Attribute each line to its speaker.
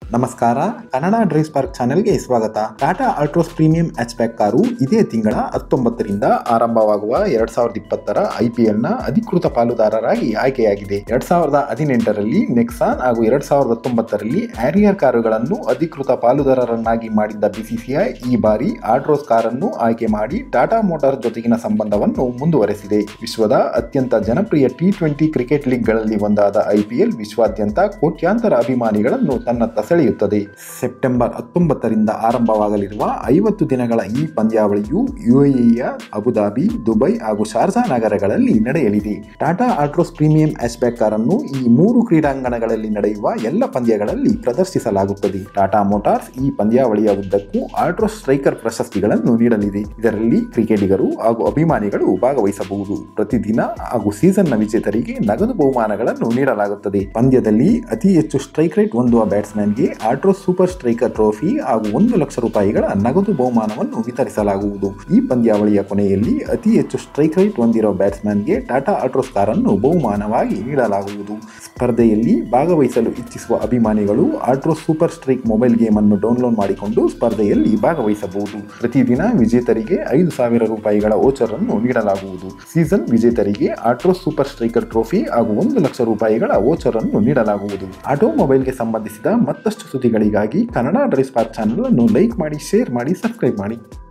Speaker 1: ನಮಸ್ಕಾರ Kannada drive spark ಚಾನೆಲ್ಗೆ ಸ್ವಾಗತ Tata Altroz premium hatchback car ಇದೇ ತಿಂಗಳ ಹತ್ತೊಂಬತ್ತರಿಂದ ಆರಂಭವಾಗುವ ಎರಡ್ ಸಾವಿರದ ಇಪ್ಪತ್ತರ ಐಪಿಎಲ್ ನ ಅಧಿಕೃತ ಪಾಲುದಾರರಾಗಿ ಆಯ್ಕೆಯಾಗಿದೆ ಎರಡ್ ಸಾವಿರದ ಹದಿನೆಂಟರಲ್ಲಿ ನೆಕ್ಸಾನ್ ಹಾಗೂ ಎರಡ್ ಸಾವಿರದ ಹತ್ತೊಂಬತ್ತರಲ್ಲಿ ಆರಿಯರ್ ಕಾರುಗಳನ್ನು ಅಧಿಕೃತ ಪಾಲುದಾರರನ್ನಾಗಿ ಮಾಡಿದ್ದ ಬಿಸಿಸಿಐ ಈ ಬಾರಿ ಆಲ್ಟ್ರೋಸ್ ಕಾರನ್ನು ಆಯ್ಕೆ ಮಾಡಿ ಟಾಟಾ ಮೋಟಾರ್ ಜೊತೆಗಿನ ಸಂಬಂಧವನ್ನು ಮುಂದುವರೆಸಿದೆ ವಿಶ್ವದ ಅತ್ಯಂತ ಜನಪ್ರಿಯ ಟಿ ಟ್ವೆಂಟಿ ಕ್ರಿಕೆಟ್ ಲೀಗ್ಗಳಲ್ಲಿ ಒಂದಾದ ಐಪಿಎಲ್ ವಿಶ್ವಾದ್ಯಂತ ಕೋಟ್ಯಾಂತರ ಅಭಿಮಾನಿಗಳನ್ನು ತನ್ನತ್ತ ಸೆಳೆಯುತ್ತದೆ ಸೆಪ್ಟೆಂಬರ್ ಹತ್ತೊಂಬತ್ತರಿಂದ ಆರಂಭವಾಗಲಿರುವ ಐವತ್ತು ದಿನಗಳ ಈ ಪಂದ್ಯಾವಳಿಯು ಯುಎಇಯ ಅಬುದಾಬಿ ದುಬೈ ಹಾಗೂ ಶಾರ್ಜಾ ನಗರಗಳಲ್ಲಿ ನಡೆಯಲಿದೆ ಟಾಟಾ ಆಲ್ಟ್ರೋಸ್ ಪ್ರೀಮಿಯಂ ಹ್ಯಾಚ್ಬ್ಯಾಕ್ ಕಾರನ್ನು ಈ ಮೂರು ಕ್ರೀಡಾಂಗಣಗಳಲ್ಲಿ ನಡೆಯುವ ಎಲ್ಲ ಪಂದ್ಯಗಳಲ್ಲಿ ಪ್ರದರ್ಶಿಸಲಾಗುತ್ತದೆ ಟಾಟಾ ಮೋಟಾರ್ಸ್ ಈ ಪಂದ್ಯಾವಳಿಯ ಉದ್ದಕ್ಕೂ ಆಲ್ಟ್ರೋಸ್ ಸ್ಟ್ರೈಕರ್ ಪ್ರಶಸ್ತಿಗಳನ್ನು ನೀಡಲಿದೆ ಇದರಲ್ಲಿ ಕ್ರಿಕೆಟಿಗರು ಹಾಗೂ ಅಭಿಮಾನಿಗಳು ಭಾಗವಹಿಸಬಹುದು ಪ್ರತಿದಿನ ಹಾಗೂ ಸೀಸನ್ನ ವಿಜೇತರಿಗೆ ನಗದು ಬಹುಮಾನಗಳನ್ನು ನೀಡಲಾಗುತ್ತದೆ ಪಂದ್ಯದಲ್ಲಿ ಅತಿ ಹೆಚ್ಚು ಸ್ಟ್ರೈಕ್ ರೇಟ್ ಹೊಂದುವ ಬ್ಯಾಟ್ಸ್ಮನ್ಗೆ ಆಲ್ಟ್ರೋಸ್ ಸೂಪರ್ ಸ್ಟ್ರೈಕರ್ ಟ್ರೋಫಿ ಹಾಗೂ ಒಂದು ಲಕ್ಷ ರೂಪಾಯಿಗಳ ನಗದು ಬಹುಮಾನವನ್ನು ವಿತರಿಸಲಾಗುವುದು ಈ ಪಂದ್ಯಾವಳಿಯ ಕೊನೆಯಲ್ಲಿ ಅತಿ ಹೆಚ್ಚು ಸ್ಟ್ರೈಕ್ ರೇಟ್ ಹೊಂದಿರುವ ಬ್ಯಾಟ್ಸ್ಮನ್ಗೆ ಟಾಟಾ ಆಲ್ಟ್ರೋಸ್ ಕಾರನ್ನು ಬಹುಮಾನವಾಗಿ ನೀಡಲಾಗುವುದು ಸ್ಪರ್ಧೆಯಲ್ಲಿ ಭಾಗವಹಿಸಲು ಇಚ್ಛಿಸುವ ಅಭಿಮಾನಿಗಳು Altroz super strike mobile game ಅನ್ನು ಡೌನ್ಲೋಡ್ ಮಾಡಿಕೊಂಡು ಸ್ಪರ್ಧೆಯಲ್ಲಿ ಭಾಗವಹಿಸಬಹುದು ಪ್ರತಿದಿನ ವಿಜೇತರಿಗೆ ಐದು ಸಾವಿರ ರೂಪಾಯಿಗಳ ಓಚರ್ ಅನ್ನು ನೀಡಲಾಗುವುದು ಸೀಸನ್ ವಿಜೇತರಿಗೆ ಆಲ್ಟ್ರೋಸ್ ಸೂಪರ್ ಸ್ಟ್ರೈಕರ್ ಟ್ರೋಫಿ ಹಾಗೂ ಒಂದು ಲಕ್ಷ ರೂಪಾಯಿಗಳ ಓಚರ್ ಅನ್ನು ನೀಡಲಾಗುವುದು ಆಟೋಮೊಬೈಲ್ಗೆ ಸಂಬಂಧಿಸಿದ ಮತ್ತಷ್ಟು ಸುದ್ದಿಗಳಿಗಾಗಿ ಕನ್ನಡ ಡ್ರೈವ್ ಸ್ಪಾರ್ಕ್ ಚಾನಲ್ ಅನ್ನು ಲೈಕ್ ಮಾಡಿ ಶೇರ್ ಮಾಡಿ ಸಬ್ಸ್ಕ್ರೈಬ್ ಮಾಡಿ